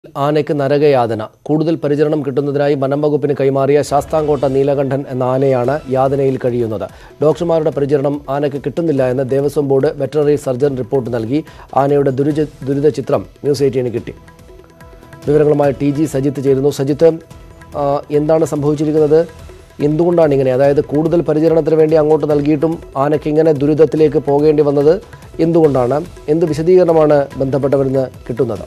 ആനയ്ക്ക് നരകയാതന കൂടുതൽ പരിചരണം കിട്ടുന്നതിനായി വനം വകുപ്പിന് കൈമാറിയ ശാസ്താംകോട്ട നീലകണ്ഠൻ എന്ന ആനയാണ് യാതനയിൽ കഴിയുന്നത് ഡോക്ടർമാരുടെ പരിചരണം ആനയ്ക്ക് കിട്ടുന്നില്ല എന്ന് Devaswom board veterinary surgeon report നൽകി ആനയുടെ ദുരിത ദുരിത ചിത്രം ന്യൂസ് എയ്റ്റീന് കിട്ടി വിവരങ്ങളുമായി ടി ജി സജിത്ത് ചേരുന്നു സജിത്ത് ആ, എന്താണ് സംഭവിച്ചിരിക്കുന്നത് എന്തുകൊണ്ടാണ് ഇങ്ങനെ അതായത് കൂടുതൽ പരിചരണത്തിന് വേണ്ടി അങ്ങോട്ട് നൽകിയിട്ടും ആനയ്ക്ക് ഇങ്ങനെ ദുരിതത്തിലേക്ക് പോകേണ്ടി വന്നത് എന്തുകൊണ്ടാണ് എന്ത് വിശദീകരണമാണ് ബന്ധപ്പെട്ടവരിൽ നിന്ന് കിട്ടുന്നത്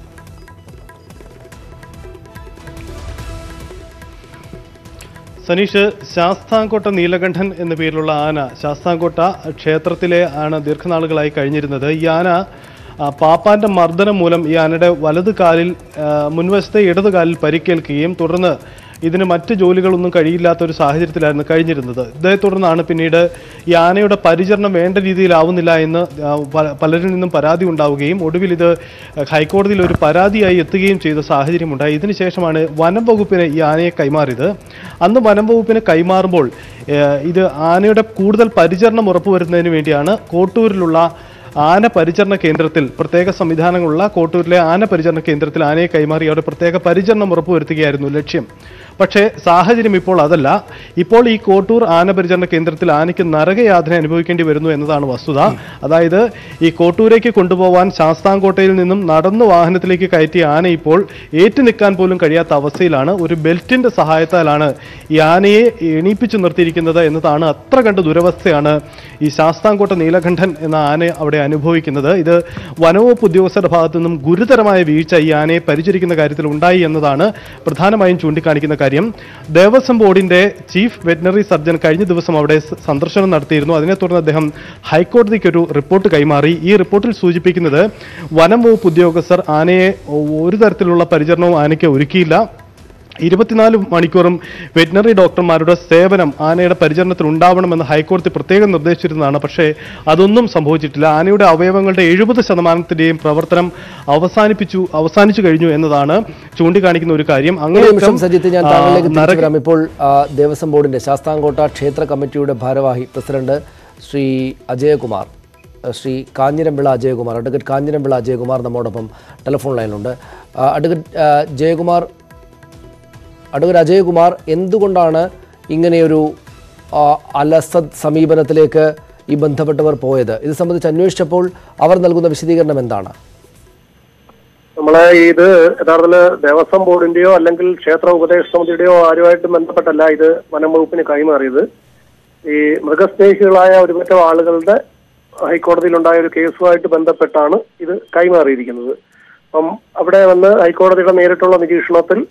സനീഷ് ശാസ്താംകോട്ട നീലകണ്ഠൻ എന്ന പേരിലുള്ള ആന ശാസ്താംകോട്ട ക്ഷേത്രത്തിലെ ആണ് ദീർഘനാളുകളായി കഴിഞ്ഞിരുന്നത് ഈ ആന ആ, പാപ്പാന്റെ മർദ്ദനം മൂലം ഈ ആനയുടെ വലത് കാലിൽ ആ, മുൻവശത്തെ ഇടത് കാലിൽ പരിക്കേൽക്കുകയും തുടർന്ന് ഇതിന് മറ്റ് ജോലികളൊന്നും കഴിയില്ലാത്ത ഒരു സാഹചര്യത്തിലായിരുന്നു കഴിഞ്ഞിരുന്നത് ഇതേ തുടർന്നാണ് പിന്നീട് ഈ ആനയുടെ പരിചരണം വേണ്ട രീതിയിലാവുന്നില്ല എന്ന് ആ, പല- പലരിൽ നിന്നും പരാതി ഉണ്ടാവുകയും ഒടുവിൽ ഇത് ഹൈക്കോടതിയിൽ ഒരു പരാതിയായി എത്തുകയും ചെയ്ത സാഹചര്യമുണ്ടായി ഇതിനുശേഷമാണ് വനം വകുപ്പിന് ഈ ആനയെ കൈമാറിയത് അന്ന് വനം വകുപ്പിന് കൈമാറുമ്പോൾ ഏഹ്, ഇത് ആനയുടെ കൂടുതൽ പരിചരണം ഉറപ്പുവരുന്നതിന് വേണ്ടിയാണ് കോട്ടൂരിലുള്ള ആന പരിചരണ കേന്ദ്രത്തിൽ പ്രത്യേക സംവിധാനങ്ങളുള്ള കോട്ടൂരിലെ ആന പരിചരണ കേന്ദ്രത്തിൽ ആനയെ കൈമാറി അവിടെ പ്രത്യേക പരിചരണം ഉറപ്പുവരുത്തുകയായിരുന്നു ലക്ഷ്യം പക്ഷേ സാഹചര്യം ഇപ്പോൾ അതല്ല ഇപ്പോൾ ഈ കോട്ടൂർ ആന പരിചരണ കേന്ദ്രത്തിൽ ആനയ്ക്ക് നരകയാതന അനുഭവിക്കേണ്ടി വരുന്നു എന്നതാണ് വസ്തുത അതായത് ഈ കോട്ടൂരേക്ക് കൊണ്ടുപോകാൻ ശാസ്താംകോട്ടയിൽ നിന്നും നടന്നു വാഹനത്തിലേക്ക് കയറ്റിയ ആന ഇപ്പോൾ ഏറ്റു നിൽക്കാൻ പോലും കഴിയാത്ത അവസ്ഥയിലാണ് ഒരു ബെൽറ്റിന്റെ സഹായത്താലാണ് ഈ ആനയെ എണീപ്പിച്ചു നിർത്തിയിരിക്കുന്നത് എന്നതാണ് അത്ര കണ്ട് ദുരവസ്ഥയാണ് ഈ ശാസ്താംകോട്ട നീലകണ്ഠൻ എന്ന ആന അവിടെ അനുഭവിക്കുന്നത് ഇത് വനവകുപ്പ് ഉദ്യോഗസ്ഥരുടെ ഭാഗത്തു നിന്നും ഗുരുതരമായ വീഴ്ച ഈ ആനയെ പരിചരിക്കുന്ന കാര്യത്തിൽ ഉണ്ടായി എന്നതാണ് പ്രധാനമായും ചൂണ്ടിക്കാണിക്കുന്ന കാര്യം ദേവസ്വം ബോർഡിന്റെ ചീഫ് വെറ്റിനറി സർജൻ കഴിഞ്ഞ ദിവസം അവിടെ സ- സന്ദർശനം നടത്തിയിരുന്നു അതിനെ തുടർന്ന് അദ്ദേഹം ഹൈക്കോടതിക്ക് ഒരു റിപ്പോർട്ട് കൈമാറി ഈ റിപ്പോർട്ടിൽ സൂചിപ്പിക്കുന്നത് വനം വകുപ്പ് ഉദ്യോഗസ്ഥർ ആനയെ ഒരു തരത്തിലുള്ള പരിചരണവും ആനയ്ക്ക് ഒരുക്കിയില്ല ഇരുപത്തിനാല് മണിക്കൂറും വെറ്റിനറി ഡോക്ടർമാരുടെ സേവനം ആനയുടെ പരിചരണത്തിൽ ഉണ്ടാവണമെന്ന് ഹൈക്കോടതി പ്രത്യേകം നിർദ്ദേശിച്ചിരുന്നതാണ് പക്ഷേ അതൊന്നും സംഭവിച്ചിട്ടില്ല ആനയുടെ അവയവങ്ങളുടെ എഴുപത് ശതമാനത്തിന്റെയും പ്രവർത്തനം അവസാനിപ്പിച്ചു അവസാനിച്ചു കഴിഞ്ഞു എന്നതാണ് ചൂണ്ടിക്കാണിക്കുന്ന ഒരു കാര്യം ഒരു നിമിഷം അങ്ങനെ സജിത്ത് ഞാൻ താങ്കളിലേക്ക് തിരിച്ചു വരാം ഇപ്പോൾ ആ, ദേവസ്വം ബോർഡിന്റെ ശാസ്താംകോട്ട ക്ഷേത്ര കമ്മിറ്റിയുടെ ഭാരവാഹി പ്രസിഡന്റ് ശ്രീ അജയകുമാർ ആ, ശ്രീ കാഞ്ഞിരംപിള അജയകുമാർ അഡ്വക്കേറ്റ് കാഞ്ഞിരംപിള അജയകുമാർ നമ്മോടൊപ്പം ടെലിഫോൺ ലൈനിലുണ്ട് ആ, അഡ്വക്കേറ്റ് ആ, ജയകുമാർ അഡ്വക്കേറ്റ് അജയകുമാർ എന്തുകൊണ്ടാണ് ഇങ്ങനെയൊരു ആ, അലസത് സമീപനത്തിലേക്ക് ഈ ബന്ധപ്പെട്ടവർ പോയത് ഇത് സംബന്ധിച്ച് അന്വേഷിച്ചപ്പോൾ അവർ നൽകുന്ന വിശദീകരണം എന്താണ് നമ്മളെ ഇത് യഥാർത്ഥത്തില് ദേവസ്വം ബോർഡിന്റെയോ അല്ലെങ്കിൽ ക്ഷേത്ര ഉപദേശ സമിതിയുടെയോ ആരുമായിട്ടും ബന്ധപ്പെട്ടല്ല ഇത് വനം വകുപ്പിന് കൈമാറിയത് ഈ മൃഗസ്നേഹികളായ ഒരുപറ്റം ആളുകളുടെ ഹൈക്കോടതിയിലുണ്ടായ ഒരു കേസുമായിട്ട് ബന്ധപ്പെട്ടാണ് ഇത് കൈമാറിയിരിക്കുന്നത് അപ്പം അവിടെ വന്ന് ഹൈക്കോടതിയുടെ നേരിട്ടുള്ള നിരീക്ഷണത്തിൽ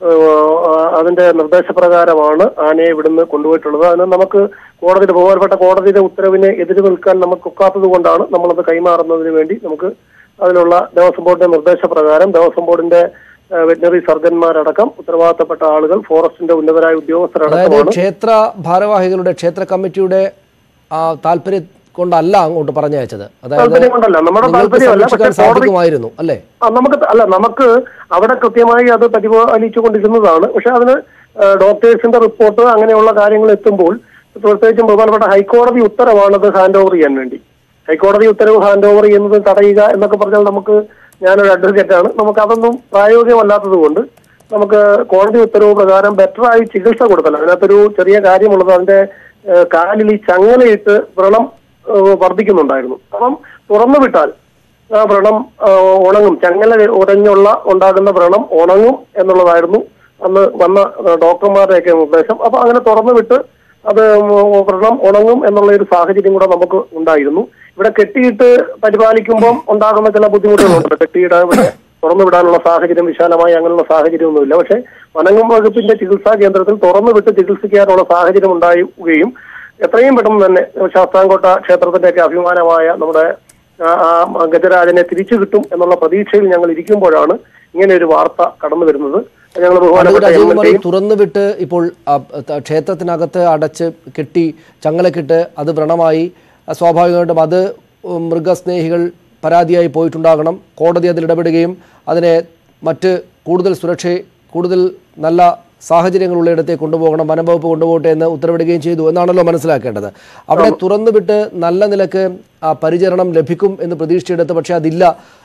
ഏഹ്, അതിന്റെ നിർദ്ദേശപ്രകാരമാണ് ആനയെ ഇവിടുന്ന് കൊണ്ടുപോയിട്ടുള്ളത് അതിന് നമുക്ക് കോടതിയുടെ ബഹുമാനപ്പെട്ട കോടതിയുടെ ഉത്തരവിനെ എതിര് നിൽക്കാൻ നമുക്ക് ഒക്കാത്തത് കൊണ്ടാണ് നമ്മളത് കൈമാറുന്നതിന് വേണ്ടി നമുക്ക് അതിനുള്ള ദേവസ്വം ബോർഡിന്റെ നിർദ്ദേശപ്രകാരം ദേവസ്വം ബോർഡിന്റെ ഏഹ്, വെറ്റിനറി സർജന്മാരടക്കം ഉത്തരവാദിത്തപ്പെട്ട ആളുകൾ ഫോറസ്റ്റിന്റെ ഉന്നതരായ അതായത് ഉദ്യോഗസ്ഥരടക്കമാണ് ക്ഷേത്ര ഭാരവാഹികളുടെ ക്ഷേത്ര കമ്മിറ്റിയുടെ ആ, താല്പര്യം കൊണ്ടല്ല അങ്ങോട്ട് പറഞ്ഞയച്ചത് അതായത് താല്പര്യം കൊണ്ടല്ല നമ്മുടെ നിങ്ങൾക്ക് താല്പര്യമല്ല സംരക്ഷിക്കാൻ പക്ഷേ കോടതി സാധിക്കുമായിരുന്നു അല്ലേ ആ, നമുക്ക് അല്ല നമുക്ക് അവിടെ കൃത്യമായി അത് പരിപാലിച്ചു കൊണ്ടിരുന്നതാണ് പക്ഷെ അതിന് ഏഹ്, ഡോക്ടേഴ്സിന്റെ റിപ്പോർട്ട് അങ്ങനെയുള്ള കാര്യങ്ങൾ എത്തുമ്പോൾ പ്രത്യേകിച്ചും ബഹുമാനപ്പെട്ട ഹൈക്കോടതി ഉത്തരവാണത് ഹാൻഡ് ഓവർ ചെയ്യാൻ വേണ്ടി ഹൈക്കോടതി ഉത്തരവ് ഹാൻഡ് ഓവർ ചെയ്യുന്നത് തടയുക എന്നൊക്കെ പറഞ്ഞാൽ നമുക്ക് ഞാനൊരു അഡ്വക്കേറ്റാണ് നമുക്ക് അതൊന്നും പ്രായോഗികമല്ലാത്തത് കൊണ്ട് നമുക്ക് കോടതി ഉത്തരവ് പ്രകാരം ബെറ്റർ ആയി ചികിത്സ കൊടുക്കണം അതിനകത്തൊരു ചെറിയ കാര്യമുള്ളത് അതിന്റെ ഏഹ്, കാലിൽ ഈ ചങ്ങലയിട്ട് വ്രണം ഏഹ്, വർദ്ധിക്കുന്നുണ്ടായിരുന്നു അപ്പം തുറന്നു വിട്ടാൽ ആ വ്രണം ആ, ഉണങ്ങും ചങ്ങല ഉടഞ്ഞുള്ള ഉണ്ടാകുന്ന വ്രണം ഉണങ്ങും എന്നുള്ളതായിരുന്നു അന്ന് വന്ന ആ, ഡോക്ടർമാരുടെയൊക്കെ നിർദ്ദേശം അപ്പൊ അങ്ങനെ തുറന്നു വിട്ട് അത് ഉം, വ്രണം ഉണങ്ങും എന്നുള്ള ഒരു സാഹചര്യം കൂടെ നമുക്ക് ഉണ്ടായിരുന്നു ഇവിടെ കെട്ടിയിട്ട് പരിപാലിക്കുമ്പോൾ ഉണ്ടാകുന്ന ചില ബുദ്ധിമുട്ടുകളുണ്ട് കെട്ടിയിടാൻ ഇവിടെ തുറന്നു വിടാനുള്ള സാഹചര്യം വിശാലമായി അങ്ങനെയുള്ള സാഹചര്യമൊന്നുമില്ല പക്ഷേ വനങ്ങം വകുപ്പിന്റെ ചികിത്സാ കേന്ദ്രത്തിൽ തുറന്നു വിട്ട് ചികിത്സിക്കാനുള്ള സാഹചര്യം ഉണ്ടാവുകയും എത്രയും പെട്ടെന്ന് തന്നെ ശാസ്താംകോട്ട ക്ഷേത്രത്തിന്റെയൊക്കെ അഭിമാനമായ നമ്മുടെ ആ ആ ഗജരാജനെ തിരിച്ചു കിട്ടും എന്നുള്ള പ്രതീക്ഷയിൽ ഞങ്ങൾ ഇരിക്കുമ്പോഴാണ് ഇങ്ങനെ ഒരു വാർത്ത കടന്നു വരുന്നത് ഞങ്ങൾ അടൂർ ബഹുമാനപ്പെട്ട അജയകുമാർ എം എൽ തുറന്നുവിട്ട് ഇപ്പോൾ ആ, ത- ക്ഷേത്രത്തിനകത്ത് അടച്ച് കെട്ടി ചങ്ങലക്കിട്ട് അത് വ്രണമായി ആ, സ്വാഭാവികമായിട്ടും അത് ഉം, മൃഗസ്നേഹികൾ പരാതിയായി പോയിട്ടുണ്ടാകണം കോടതി അതിൽ ഇടപെടുകയും അതിനെ മറ്റ് കൂടുതൽ സുരക്ഷ കൂടുതൽ നല്ല സാഹചര്യങ്ങളുള്ളിടത്തേക്ക് കൊണ്ടുപോകണം വനംവകുപ്പ് കൊണ്ടുപോകട്ടെ എന്ന് ഉത്തരവിടുകയും ചെയ്തു എന്നാണല്ലോ മനസ്സിലാക്കേണ്ടത് അവിടെ തുറന്നുവിട്ട് നല്ല നിലക്ക് ആ പരിചരണം ലഭിക്കും എന്ന് പ്രതീക്ഷിച്ചെടുത്ത് പക്ഷേ അതില്ല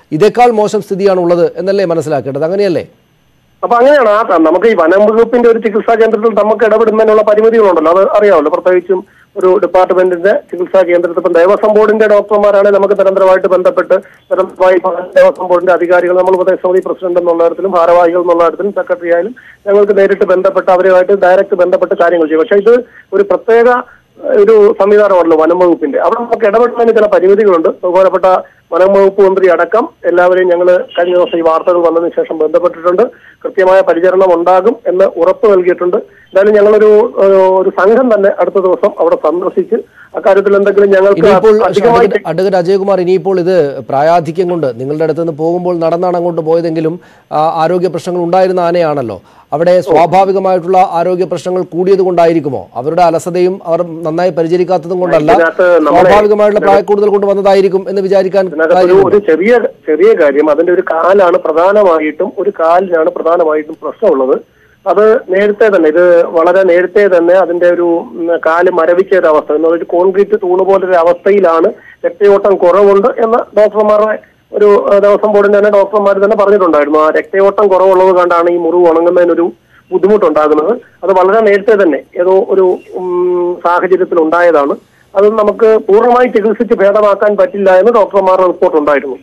ഇതേക്കാൾ മോശം സ്ഥിതിയാണ് ഉള്ളത് എന്നല്ലേ മനസ്സിലാക്കേണ്ടത് അങ്ങനെയല്ലേ അപ്പൊ അങ്ങനെയാണ് ആ നമുക്ക് ഈ വനം വകുപ്പിന്റെ ഒരു ചികിത്സാ കേന്ദ്രത്തിൽ നമുക്ക് ഇടപെടുന്നതിനുള്ള പരിമിതികളുണ്ടല്ലോ അത് അറിയാമല്ലോ പ്രത്യേകിച്ചും ഒരു ഡിപ്പാർട്ട്മെന്റിന്റെ ചികിത്സാ കേന്ദ്രത്തിൽ ഇപ്പം ദേവസ്വം ബോർഡിന്റെ ഡോക്ടർമാരാണ് നമുക്ക് നിരന്തരമായിട്ട് ബന്ധപ്പെട്ട് നിരന്തരമായി ദേവസ്വം ബോർഡിന്റെ അധികാരികൾ നമ്മൾ ഉപദേശസമിതി പ്രസിഡന്റ് എന്നുള്ള തരത്തിലും ഭാരവാഹികൾ എന്നുള്ള തരത്തിലും സെക്രട്ടറി ആയാലും ഞങ്ങൾക്ക് നേരിട്ട് ബന്ധപ്പെട്ട് അവരുമായിട്ട് ഡയറക്റ്റ് ബന്ധപ്പെട്ട് കാര്യങ്ങൾ ചെയ്യും പക്ഷേ ഇത് ഒരു പ്രത്യേക ഒരു സംവിധാനമാണല്ലോ വനം വകുപ്പിന്റെ അവിടെ നമുക്ക് ഇടപെടുന്നതിന് ചില പരിമിതികളുണ്ട് ബഹുമാനപ്പെട്ട വനം വകുപ്പ് മന്ത്രി അടക്കം എല്ലാവരെയും ഞങ്ങൾ കഴിഞ്ഞ ദിവസം ഈ വാർത്തകൾ വന്നതിന് ശേഷം ബന്ധപ്പെട്ടിട്ടുണ്ട് കൃത്യമായ പരിചരണം ഉണ്ടാകും എന്ന് ഉറപ്പ് നൽകിയിട്ടുണ്ട് എന്തായാലും ഞങ്ങളൊരു ഒരു- ഒരു സംഘം തന്നെ അടുത്ത ദിവസം അവിടെ സന്ദർശിച്ച് അക്കാര്യത്തിൽ എന്തെങ്കിലും ഞങ്ങൾക്ക് ഇനിയിപ്പോൾ അധികമായി അഡ്വക്കേറ്റ് അഡ്വക്കേറ്റ് അജയകുമാർ ഇനിയിപ്പോൾ ഇത് പ്രായാധിക്യം കൊണ്ട് നിങ്ങളുടെ അടുത്ത് നിന്ന് പോകുമ്പോൾ നടന്നാണ് അങ്ങോട്ട് പോയതെങ്കിലും ആ, ആരോഗ്യ പ്രശ്നങ്ങൾ ഉണ്ടായിരുന്ന ആനയാണല്ലോ അവിടെ സ്വാഭാവികമായിട്ടുള്ള ആരോഗ്യ പ്രശ്നങ്ങൾ കൂടിയത് കൊണ്ടായിരിക്കുമോ അവരുടെ അലസതയും അവർ നന്നായി പരിചരിക്കാത്തതും കൊണ്ടല്ല ഇതിനകത്ത് നമ്മളെ- സ്വാഭാവികമായിട്ടുള്ള പ്രായക്കൂടുതൽ കൊണ്ട് വന്നതായിരിക്കും എന്ന് വിചാരിക്കാൻ ഇതിനകത്ത് ഒരു കാര്യമുണ്ടോ? ഒരു ചെറിയ ചെറിയ കാര്യം അതിന്റെ ഒരു കാലാണ് പ്രധാനമായിട്ടും ഒരു കാലിനാണ് പ്രധാനമായിട്ടും പ്രശ്നമുള്ളത് അത് നേരത്തെ തന്നെ ഇത് വളരെ നേരത്തെ തന്നെ അതിന്റെ ഒരു ഉം, കാല് മരവിച്ച ഒരു അവസ്ഥ എന്ന് ഒരു കോൺക്രീറ്റ് തൂണ് പോലൊരു അവസ്ഥയിലാണ് രക്തയോട്ടം കുറവുണ്ട് എന്ന് ഡോക്ടർമാരുടെ ഒരു ഏഹ്, ദേവസ്വം ബോർഡിന്റെ തന്നെ ഡോക്ടർമാർ തന്നെ പറഞ്ഞിട്ടുണ്ടായിരുന്നു ആ രക്തയോട്ടം കുറവുള്ളത് കൊണ്ടാണ് ഈ മുറിവ് ഉണങ്ങുന്നതിനൊരു ബുദ്ധിമുട്ടുണ്ടാകുന്നത് അത് വളരെ നേരത്തെ തന്നെ ഏതോ ഒരു ഉം, സാഹചര്യത്തിൽ ഉണ്ടായതാണ് അത് നമുക്ക് പൂർണ്ണമായി ചികിത്സിച്ച് ഭേദമാക്കാൻ പറ്റില്ല എന്ന് ഡോക്ടർമാരുടെ റിപ്പോർട്ട് ഉണ്ടായിരുന്നു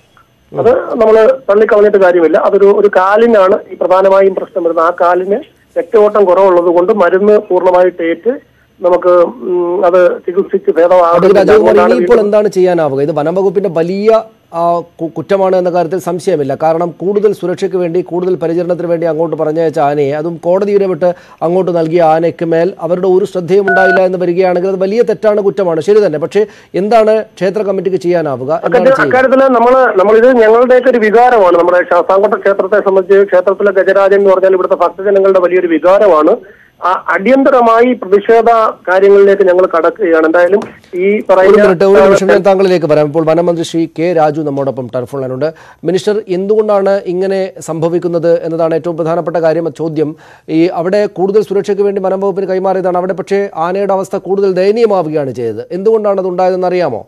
അത് നമ്മൾ തള്ളിക്കളഞ്ഞിട്ട് കാര്യമില്ല അതൊരു ഒരു കാലിനാണ് ഈ പ്രധാനമായും പ്രശ്നം വരുന്നത് ആ കാലിന് രക്തയോട്ടം കുറവുള്ളത് കൊണ്ട് മരുന്ന് പൂർണ്ണമായിട്ട് ഏറ്റ് നമുക്ക് ഉം, അത് ചികിത്സിച്ച് അഡ്വക്കേറ്റ് ഭേദമാകുന്നില്ല അജയകുമാർ അതുകൊണ്ടാണ് ഇനിയിപ്പോൾ വീണ്ടും- എന്താണ് ചെയ്യാനാവുക ഇത് വനം വകുപ്പിന്റെ വലിയ ആ, കു- കുറ്റമാണ് എന്ന കാര്യത്തിൽ സംശയമില്ല കാരണം കൂടുതൽ സുരക്ഷയ്ക്ക് വേണ്ടി കൂടുതൽ പരിചരണത്തിന് വേണ്ടി അങ്ങോട്ട് പറഞ്ഞയച്ച ആനയെ അതും കോടതിയുടെ വിട്ട് അങ്ങോട്ട് നൽകിയ ആനയ്ക്ക് മേൽ അവരുടെ ഒരു ശ്രദ്ധയും ഉണ്ടായില്ല എന്ന് വരികയാണെങ്കിൽ അത് വലിയ തെറ്റാണ് കുറ്റമാണ് ശരി തന്നെ പക്ഷേ എന്താണ് ക്ഷേത്ര കമ്മിറ്റിക്ക് ചെയ്യാനാവുക എന്താണ് അക്കാര്യ- ചെയ്യുക അക്കാര്യത്തില് നമ്മള് നമ്മളിത് ഞങ്ങളുടെയൊക്കെ ഒരു വികാരമാണ് നമ്മുടെ ശാസ്താംകോട്ട ക്ഷേത്രത്തെ സംബന്ധിച്ച് ക്ഷേത്രത്തിലെ ഗജരാജൻ എന്ന് പറഞ്ഞാൽ ഇവിടുത്തെ ഭക്തജനങ്ങളുടെ വലിയൊരു വികാരമാണ് ആ അടിയന്തരമായി പ്രതിഷേധ കാര്യങ്ങളിലേക്ക് ഞങ്ങൾ കടക്കുകയാണ് എന്തായാലും ഈ ഒരു മിനിറ്റ് ഒരു നിമിഷം പറയുന്ന ഞാൻ താങ്കളിലേക്ക് വരാം ഇപ്പോൾ വനമന്ത്രി ശ്രീ കെ രാജു നമ്മോടൊപ്പം ടെലിഫോൺ ലൈനുണ്ട് മിനിസ്റ്റർ എന്തുകൊണ്ടാണ് ഇങ്ങനെ സംഭവിക്കുന്നത് എന്നതാണ് ഏറ്റവും പ്രധാനപ്പെട്ട കാര്യം ചോദ്യം ഈ അവിടെ കൂടുതൽ സുരക്ഷയ്ക്ക് വേണ്ടി വനം വകുപ്പിന് കൈമാറിയതാണ് അവിടെ പക്ഷേ ആനയുടെ അവസ്ഥ കൂടുതൽ ദയനീയമാവുകയാണ് ചെയ്തത് എന്തുകൊണ്ടാണ് അത് ഉണ്ടായതെന്ന് അറിയാമോ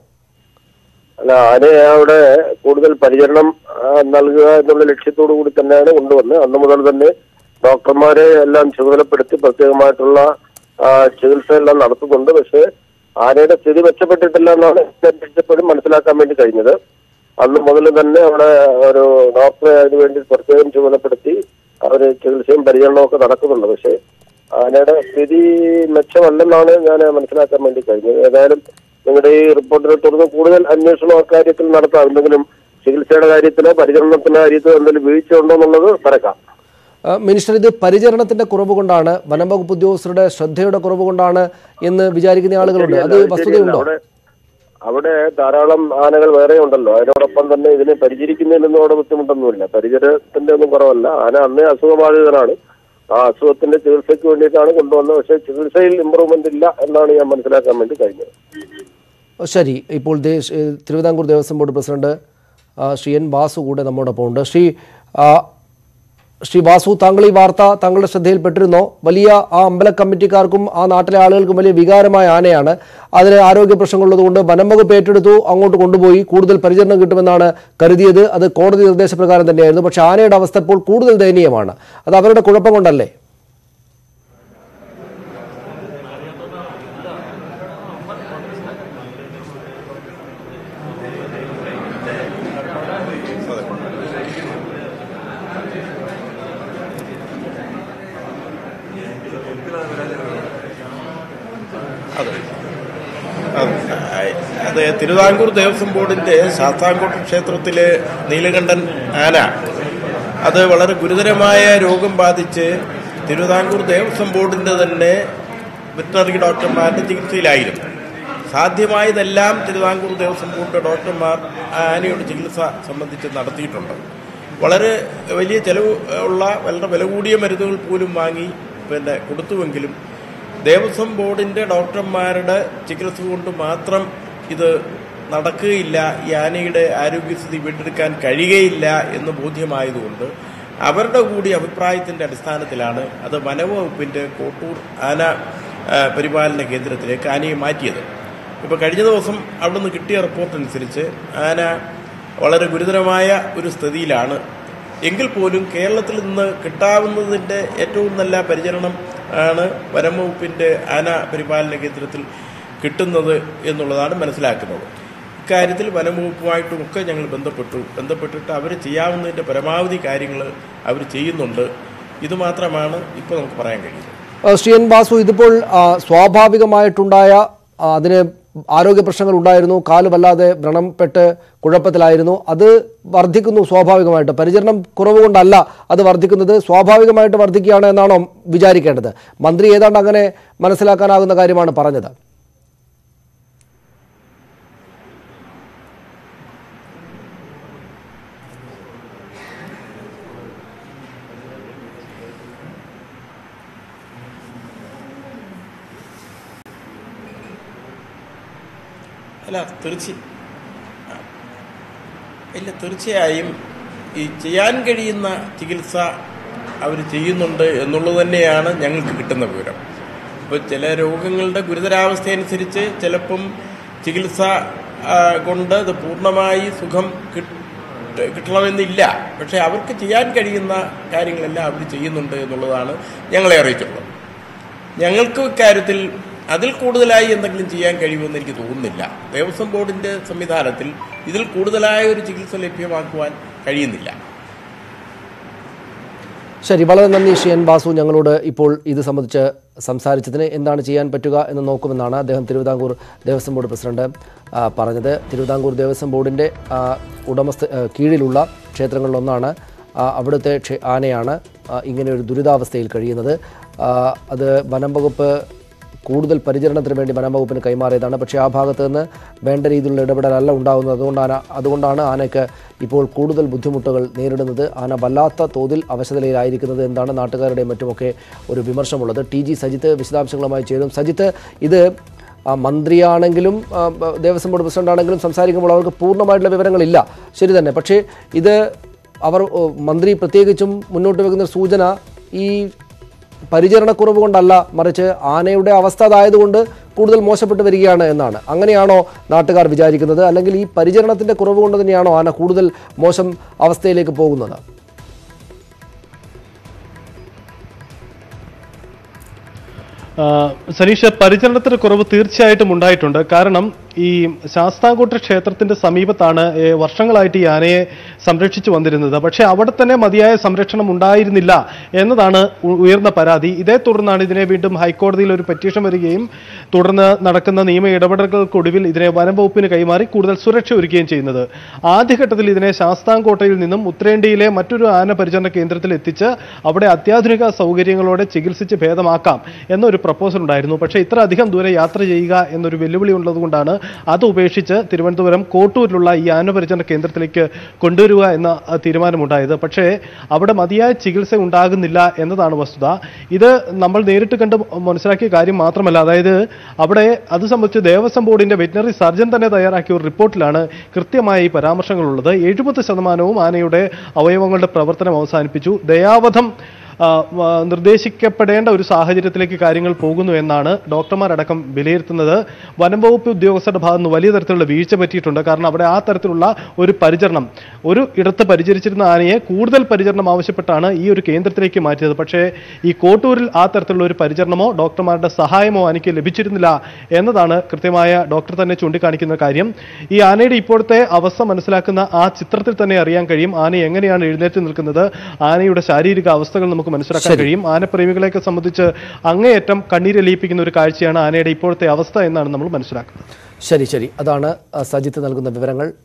അല്ല ആനയെ അവിടെ കൂടുതൽ പരിചരണം ആ, നൽകുക എന്നുള്ള ലക്ഷ്യത്തോടു കൂടി തന്നെയാണ് കൊണ്ടുവന്നത് അന്ന് മുതൽ തന്നെ ഡോക്ടർമാരെ എല്ലാം ചുമതലപ്പെടുത്തി പ്രത്യേകമായിട്ടുള്ള ആ, ചികിത്സ എല്ലാം നടത്തുന്നുണ്ട് പക്ഷേ ആനയുടെ സ്ഥിതി മെച്ചപ്പെട്ടിട്ടില്ല എന്നാണ് അന്വേഷിച്ചപ്പോഴും മനസ്സിലാക്കാൻ വേണ്ടി കഴിഞ്ഞത് അന്ന് മുതൽ തന്നെ അവിടെ ഒരു ഡോക്ടറെ അതിനു വേണ്ടി പ്രത്യേകം ചുമതലപ്പെടുത്തി അവര് ചികിത്സയും പരിചരണവും ഒക്കെ നടക്കുന്നുണ്ട് പക്ഷേ ആനയുടെ സ്ഥിതി മെച്ചമല്ലെന്നാണ് ഞാൻ മനസ്സിലാക്കാൻ വേണ്ടി കഴിഞ്ഞത് ഏതായാലും നിങ്ങളുടെ ഈ റിപ്പോർട്ടിനെ തുടർന്ന് കൂടുതൽ അന്വേഷണം അക്കാര്യത്തിൽ നടത്താം എന്തെങ്കിലും ചികിത്സയുടെ കാര്യത്തിലോ പരിചരണത്തിന്റെ കാര്യത്തിലോ എന്തെങ്കിലും വീഴ്ച ഉണ്ടോ എന്നുള്ളത് പറക്കാം ആ, മിനിസ്റ്റർ ഇത് പരിചരണത്തിന്റെ കുറവ് കൊണ്ടാണ് വനം വകുപ്പ് ഉദ്യോഗസ്ഥരുടെ ശ്രദ്ധയുടെ കുറവ് കൊണ്ടാണ് എന്ന് വിചാരിക്കുന്ന ആളുകളുണ്ട് അത് ശരിയല്ല, വസ്തുതയുണ്ടോ അവിടെ അവിടെ ധാരാളം ആനകൾ വേറെ ഉണ്ടല്ലോ അതിനോടൊപ്പം തന്നെ ഇതിനെ പരിചരിക്കുന്നതിനൊന്നും അവിടെ ബുദ്ധിമുട്ടൊന്നുമില്ല പരിചരണത്തിന്റെ ഒന്നും കുറവല്ല ആന അന്നേ അസുഖബാധിതനാണ് ആ അസുഖത്തിന്റെ ചികിത്സയ്ക്ക് വേണ്ടിയിട്ടാണ് കൊണ്ടുവന്നത് പക്ഷേ ചികിത്സയിൽ ഇമ്പ്രൂവ്മെന്റ് ഇല്ല എന്നാണ് ഞാൻ മനസ്സിലാക്കാൻ വേണ്ടി കഴിഞ്ഞത് ശരി ഇപ്പോൾ ദേശ് ഏഹ് തിരുവിതാംകൂർ ദേവസ്വം ബോർഡ് പ്രസിഡന്റ് ആ, ശ്രീ എൻ വാസു കൂടെ നമ്മോടൊപ്പം ഉണ്ട് ശ്രീ ആ, ശ്രീ വാസു താങ്കൾ ഈ വാർത്ത താങ്കളുടെ ശ്രദ്ധയിൽപ്പെട്ടിരുന്നോ വലിയ ആ അമ്പല കമ്മിറ്റിക്കാർക്കും ആ നാട്ടിലെ ആളുകൾക്കും വലിയ വികാരമായ ആനയാണ് അതിന് ആരോഗ്യ പ്രശ്നങ്ങളുള്ളതുകൊണ്ട് വനം വകുപ്പ് ഏറ്റെടുത്തു അങ്ങോട്ട് കൊണ്ടുപോയി കൂടുതൽ പരിചരണം കിട്ടുമെന്നാണ് കരുതിയത് അത് കോടതി നിർദ്ദേശപ്രകാരം തന്നെയായിരുന്നു പക്ഷേ ആനയുടെ അവസ്ഥ ഇപ്പോൾ കൂടുതൽ ദയനീയമാണ് അത് അവരുടെ കുഴപ്പം കൊണ്ടല്ലേ അതെ അതെ തിരുവിതാംകൂർ ദേവസ്വം ബോർഡിന്റെ ശാസ്താംകോട്ട ക്ഷേത്രത്തിലെ നീലകണ്ഠൻ ആന അത് വളരെ ഗുരുതരമായ രോഗം ബാധിച്ച് തിരുവിതാംകൂർ ദേവസ്വം ബോർഡിന്റെ തന്നെ വെറ്ററിനറി ഡോക്ടർമാരുടെ ചികിത്സയിലായിരുന്നു സാധ്യമായതെല്ലാം തിരുവിതാംകൂർ ദേവസ്വം ബോർഡിന്റെ ഡോക്ടർമാർ ആ ആനയുടെ ചികിത്സ സംബന്ധിച്ച് നടത്തിയിട്ടുണ്ട് വളരെ വലിയ ചെലവ് ഉള്ള വളരെ വില കൂടിയ മരുന്നുകൾ പോലും വാങ്ങി പിന്നെ കൊടുത്തുവെങ്കിലും ദേവസ്വം ബോർഡിന്റെ ഡോക്ടർമാരുടെ ചികിത്സ കൊണ്ട് മാത്രം ഇത് നടക്കുകയില്ല ഈ ആനയുടെ ആരോഗ്യസ്ഥിതി വീണ്ടെടുക്കാൻ കഴിയുകയില്ല എന്ന് ബോധ്യമായതുകൊണ്ട് അവരുടെ കൂടി അഭിപ്രായത്തിന്റെ അടിസ്ഥാനത്തിലാണ് അത് വനവകുപ്പിന്റെ കോട്ടൂർ ആന ആ, പരിപാലന കേന്ദ്രത്തിലേക്ക് ആനയെ മാറ്റിയത് ഇപ്പോൾ കഴിഞ്ഞ ദിവസം അവിടെ നിന്ന് കിട്ടിയ റിപ്പോർട്ട് അനുസരിച്ച് ആന വളരെ ഗുരുതരമായ ഒരു സ്ഥിതിയിലാണ് എങ്കിൽ പോലും കേരളത്തിൽ നിന്ന് കിട്ടാവുന്നതിൻ്റെ ഏറ്റവും നല്ല പരിചരണം ആണ് വനം വകുപ്പിൻ്റെ ആന പരിപാലന കേന്ദ്രത്തിൽ കിട്ടുന്നത് എന്നുള്ളതാണ് മനസ്സിലാക്കുന്നത് ഇക്കാര്യത്തിൽ വനം വകുപ്പുമായിട്ടുമൊക്കെ ഞങ്ങൾ ബന്ധപ്പെട്ടു ബന്ധപ്പെട്ടിട്ട് അവർ ചെയ്യാവുന്നതിൻ്റെ പരമാവധി കാര്യങ്ങൾ അവർ ചെയ്യുന്നുണ്ട് ഇതുമാത്രമാണ് ഇപ്പോൾ നമുക്ക് പറയാൻ കഴിയുന്നത് ആ, ശ്രീ എൻ വാസു ഇതിപ്പോൾ ആ, സ്വാഭാവികമായിട്ടുണ്ടായ ആ, അതിന് ആരോഗ്യ പ്രശ്നങ്ങൾ ഉണ്ടായിരുന്നു കാല് വല്ലാതെ വ്രണംപ്പെട്ട് കുഴപ്പത്തിലായിരുന്നു അത് വർദ്ധിക്കുന്നു സ്വാഭാവികമായിട്ട് പരിചരണം കുറവ് കൊണ്ടല്ല അത് വർദ്ധിക്കുന്നത് സ്വാഭാവികമായിട്ട് വർദ്ധിക്കുകയാണ് എന്നാണോ വിചാരിക്കേണ്ടത് മന്ത്രി ഏതാണ്ട് അങ്ങനെ മനസ്സിലാക്കാനാകുന്ന കാര്യമാണ് പറഞ്ഞത് അല്ല തീർച്ച ആ. ഇല്ല തീർച്ചയായും ഈ ചെയ്യാൻ കഴിയുന്ന ചികിത്സ അവർ ചെയ്യുന്നുണ്ട് എന്നുള്ളത് തന്നെയാണ് ഞങ്ങൾക്ക് കിട്ടുന്ന വിവരം ഇപ്പോൾ ചില രോഗങ്ങളുടെ ഗുരുതരാവസ്ഥ അനുസരിച്ച് ചിലപ്പം ചികിത്സ ആ, കൊണ്ട് അത് പൂർണ്ണമായി സുഖം കിട്ട- കിട്ടണമെന്നില്ല പക്ഷേ അവർക്ക് ചെയ്യാൻ കഴിയുന്ന കാര്യങ്ങളെല്ലാം അവർ ചെയ്യുന്നുണ്ട് എന്നുള്ളതാണ് ഞങ്ങളെ അറിയിച്ചിട്ടുള്ളത് ഞങ്ങൾക്ക് ഇക്കാര്യത്തിൽ അതിൽ കൂടുതലായി എന്തെങ്കിലും ചെയ്യാൻ കഴിയുമെന്ന് എനിക്ക് തോന്നുന്നില്ല ദേവസ്വം ബോർഡിന്റെ സംവിധാനത്തിൽ ഇതിൽ കൂടുതലായ ഒരു ചികിത്സ ലഭ്യമാക്കുവാൻ കഴിയുന്നില്ല ശരി വളരെ നന്ദി ശ്രീ എൻ ബാസു ഞങ്ങളോട് ഇപ്പോൾ ഇത് സംബന്ധിച്ച് സംസാരിച്ചതിന് എന്താണ് ചെയ്യാൻ പറ്റുക എന്ന് നോക്കുമെന്നാണ് അദ്ദേഹം തിരുവിതാംകൂർ ദേവസ്വം ബോർഡ് പ്രസിഡന്റ് ആ, പറഞ്ഞത് തിരുവിതാംകൂർ ദേവസ്വം ബോർഡിൻ്റെ ആ, ഉടമസ്ഥ ആ, കീഴിലുള്ള ക്ഷേത്രങ്ങളിലൊന്നാണ് ആ, അവിടുത്തെ ക്ഷേ- ആനയാണ് ആ, ഇങ്ങനെ ഒരു ദുരിതാവസ്ഥയിൽ കഴിയുന്നത് ആ, അത് വനം വകുപ്പ് കൂടുതൽ പരിചരണത്തിന് വേണ്ടി വനം വകുപ്പിന് കൈമാറിയതാണ് പക്ഷേ ആ ഭാഗത്ത് നിന്ന് വേണ്ട രീതിയിലുള്ള ഇടപെടലല്ല ഉണ്ടാകുന്നത് അതുകൊണ്ടാണ് അതുകൊണ്ടാണ് ആനയ്ക്ക് ഇപ്പോൾ കൂടുതൽ ബുദ്ധിമുട്ടുകൾ നേരിടുന്നത് ആന വല്ലാത്ത തോതിൽ അവശതയിലായിരിക്കുന്നത് എന്താണ് നാട്ടുകാരുടെയും മറ്റുമൊക്കെ ഒരു വിമർശനമുള്ളത് ടി ജി സജിത്ത് വിശദാംശങ്ങളുമായി ചേരും സജിത്ത് ഇത് ആ, മന്ത്രിയാണെങ്കിലും ആ, ബ- ദേവസ്വം ബോർഡ് പ്രസിഡന്റ് ആണെങ്കിലും സംസാരിക്കുമ്പോൾ അവർക്ക് പൂർണ്ണമായിട്ടുള്ള വിവരങ്ങളില്ല ശരി തന്നെ പക്ഷേ ഇത് അവർ ഓ, മന്ത്രി പ്രത്യേകിച്ചും മുന്നോട്ട് വെക്കുന്ന ഒരു സൂചന ഈ പരിചരണക്കുറവ് കൊണ്ടല്ല മറിച്ച് ആനയുടെ അവസ്ഥ അതായതുകൊണ്ട് കൂടുതൽ മോശപ്പെട്ട് വരികയാണ് എന്നാണ് അങ്ങനെയാണോ നാട്ടുകാർ വിചാരിക്കുന്നത് അല്ലെങ്കിൽ ഈ പരിചരണത്തിന്റെ കുറവ് കൊണ്ട് തന്നെയാണോ ആന കൂടുതൽ മോശം അവസ്ഥയിലേക്ക് പോകുന്നത് ആ, സനീഷ പരിചരണത്തിന് കുറവ് തീർച്ചയായിട്ടും ഉണ്ടായിട്ടുണ്ട് കാരണം ഈ ശാസ്താംകോട്ട ക്ഷേത്രത്തിന്റെ സമീപത്താണ് ഏ, വർഷങ്ങളായിട്ട് ഈ ആനയെ സംരക്ഷിച്ചു വന്നിരുന്നത് പക്ഷേ അവിടെ തന്നെ മതിയായ സംരക്ഷണം ഉണ്ടായിരുന്നില്ല എന്നതാണ് ഉ- ഉയർന്ന പരാതി ഇതേ തുടർന്നാണ് ഇതിനെ വീണ്ടും ഹൈക്കോടതിയിൽ ഒരു പെറ്റീഷൻ വരികയും തുടർന്ന് നടക്കുന്ന നിയമ ഇടപെടലുകൾക്കൊടുവിൽ ഇതിനെ വനം വകുപ്പിന് കൈമാറി കൂടുതൽ സുരക്ഷ ഒരുക്കുകയും ചെയ്യുന്നത് ആദ്യഘട്ടത്തിൽ ഇതിനെ ശാസ്താംകോട്ടയിൽ നിന്നും ഉത്തരേന്ത്യയിലെ മറ്റൊരു ആന പരിചരണ കേന്ദ്രത്തിൽ എത്തിച്ച് അവിടെ അത്യാധുനിക സൗകര്യങ്ങളോടെ ചികിത്സിച്ച് ഭേദമാക്കാം എന്നൊരു പ്രപ്പോസൽ ഉണ്ടായിരുന്നു പക്ഷേ ഇത്ര അധികം ദൂരെ യാത്ര ചെയ്യുക എന്നൊരു വെല്ലുവിളി ഉള്ളതുകൊണ്ടാണ് അത് ഉപേക്ഷിച്ച് തിരുവനന്തപുരം കോട്ടൂരിലുള്ള ഈ ആന പരിചരണ കേന്ദ്രത്തിലേക്ക് കൊണ്ടുവരിക എന്ന ആ, തീരുമാനമുണ്ടായത് പക്ഷേ അവിടെ മതിയായ ചികിത്സ ഉണ്ടാകുന്നില്ല എന്നതാണ് വസ്തുത ഇത് നമ്മൾ നേരിട്ട് കണ്ട് മനസ്സിലാക്കിയ കാര്യം മാത്രമല്ല അതായത് അവിടെ അത് സംബന്ധിച്ച് ദേവസ്വം ബോർഡിന്റെ വെറ്റിനറി സർജൻ തന്നെ തയ്യാറാക്കിയ ഒരു റിപ്പോർട്ടിലാണ് കൃത്യമായ ഈ പരാമർശങ്ങളുള്ളത് എഴുപത് ശതമാനവും ആനയുടെ അവയവങ്ങളുടെ പ്രവർത്തനം അവസാനിപ്പിച്ചു ദയാവധം ആ, വ- നിർദ്ദേശിക്കപ്പെടേണ്ട ഒരു സാഹചര്യത്തിലേക്ക് കാര്യങ്ങൾ പോകുന്നു എന്നാണ് ഡോക്ടർമാരടക്കം വിലയിരുത്തുന്നത് വനം വകുപ്പ് ഉദ്യോഗസ്ഥരുടെ ഭാഗത്ത് നിന്ന് വലിയ തരത്തിലുള്ള വീഴ്ച പറ്റിയിട്ടുണ്ട് കാരണം അവിടെ ആ തരത്തിലുള്ള ഒരു പരിചരണം ഒരു ഇടത്ത് പരിചരിച്ചിരുന്ന ആനയെ കൂടുതൽ പരിചരണം ആവശ്യപ്പെട്ടാണ് ഈ ഒരു കേന്ദ്രത്തിലേക്ക് മാറ്റിയത് പക്ഷേ ഈ കോട്ടൂരിൽ ആ തരത്തിലുള്ള ഒരു പരിചരണമോ ഡോക്ടർമാരുടെ സഹായമോ ആനയ്ക്ക് ലഭിച്ചിരുന്നില്ല എന്നതാണ് കൃത്യമായ ഡോക്ടർ തന്നെ ചൂണ്ടിക്കാണിക്കുന്ന കാര്യം ഈ ആനയുടെ ഇപ്പോഴത്തെ അവസ്ഥ മനസ്സിലാക്കുന്ന ആ ചിത്രത്തിൽ തന്നെ അറിയാൻ കഴിയും ആന എങ്ങനെയാണ് എഴുന്നേറ്റ് നിൽക്കുന്നത് ആനയുടെ ശാരീരിക അവസ്ഥകൾ നമുക്ക് മനസ്സിലാക്കാൻ കഴിയും ആനപ്രേമികളെയൊക്കെ സംബന്ധിച്ച് അങ്ങേയറ്റം കണ്ണീരലിയിപ്പിക്കുന്ന ഒരു കാഴ്ചയാണ് ആനയുടെ ഇപ്പോഴത്തെ അവസ്ഥ എന്നാണ് നമ്മൾ മനസ്സിലാക്കുന്നത് ശരി ശരി അതാണ് ആ, സജിത്ത് നൽകുന്ന വിവരങ്ങൾ